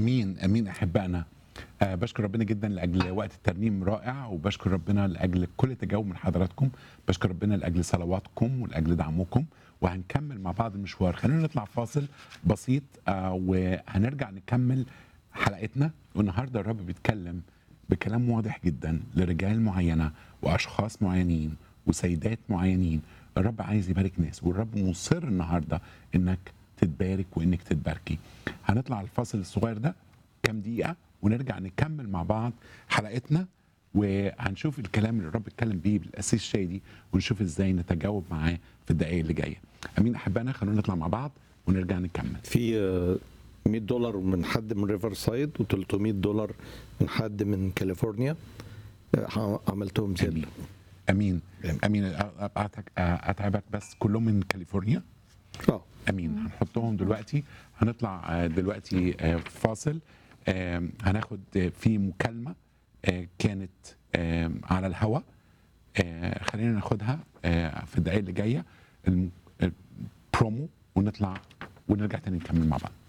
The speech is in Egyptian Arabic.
امين امين احبائنا آه بشكر ربنا جدا لاجل وقت الترنيم رائع وبشكر ربنا لاجل كل تجاوب من حضراتكم بشكر ربنا لاجل صلواتكم ولاجل دعمكم وهنكمل مع بعض المشوار خلينا نطلع فاصل بسيط آه وهنرجع نكمل حلقتنا والنهارده الرب بيتكلم بكلام واضح جدا لرجال معينه واشخاص معينين وسيدات معينين الرب عايز يبارك ناس والرب مصر النهارده انك تتبارك وانك تتباركي هنطلع الفاصل الصغير ده كام دقيقه ونرجع نكمل مع بعض حلقتنا وهنشوف الكلام اللي الرب اتكلم بيه بالاسيس شادي ونشوف ازاي نتجاوب معاه في الدقائق اللي جايه امين احبائنا خلونا نطلع مع بعض ونرجع نكمل في آه، 100 دولار من حد من ريفر سايد و300 دولار من حد من كاليفورنيا آه، عملتهم زل امين امين امين أتعبك, اتعبك بس كلهم من كاليفورنيا اه امين هنحطهم دلوقتي هنطلع آه، دلوقتي آه، فاصل آه، هناخد آه، في مكالمه آه، كانت آه، على الهواء آه، خلينا ناخدها آه، في الدقائق اللي جايه الم- البرومو ونطلع ونرجع تاني نكمل مع بعض